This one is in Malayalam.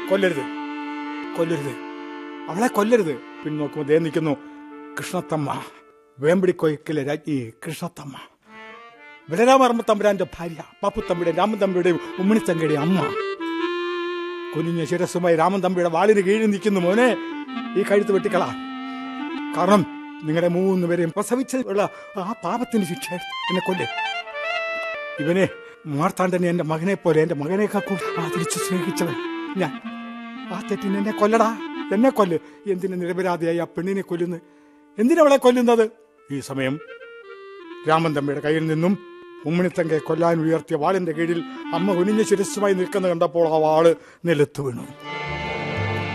കൊല്ലരുത് കൊല്ലരുത് അവളെ കൊല്ലരുത് പിന്നെ നോക്കുമ്പോൾ ദേ നിൽക്കുന്നു കൃഷ്ണത്തമ്മ വേമ്പടിക്കൊയ്ക്കലെ രാജ്ഞി കൃഷ്ണത്തമ്മ ബലരാമർമ്മ തമ്പുരാന്റെ ഭാര്യ പാപ്പു തമ്പിയുടെയും രാമൻ തമ്പിയുടെയും ഉമ്മണിത്തങ്കയുടെയും അമ്മ കുനിഞ്ഞ ശിരസ്സുമായി രാമൻ തമ്പിയുടെ വാളിന് കീഴിൽ നിൽക്കുന്നു മോനെ ഈ കഴുത്ത് വെട്ടിക്കള കാരണം നിങ്ങളുടെ മൂന്ന് പേരെയും പ്രസവിച്ചുള്ള ആ പാപത്തിന് ശിക്ഷ എന്നെ കൊല്ലേ ഇവനെ മാർത്താണ്ടനെ എന്റെ മകനെ പോലെ എന്റെ മകനേക്കാൾ കൂടുതൽ ആദരിച്ച് സ്നേഹിച്ചവൻ ഞാൻ ആ തെറ്റിന് എന്നെ കൊല്ലടാ എന്നെ കൊല്ല് എന്തിനു നിരപരാധിയായി ആ പെണ്ണിനെ കൊല്ലുന്നു എന്തിനവളെ കൊല്ലുന്നത് ഈ സമയം രാമൻ തമ്പിയുടെ കയ്യിൽ നിന്നും ഉമ്മണിത്തങ്കയെ കൊല്ലാൻ ഉയർത്തിയ വാളിന്റെ കീഴിൽ അമ്മ കുനിഞ്ഞ ശിരസ്സുമായി നിൽക്കുന്ന കണ്ടപ്പോൾ ആ വാള് നിലത്തു വീണു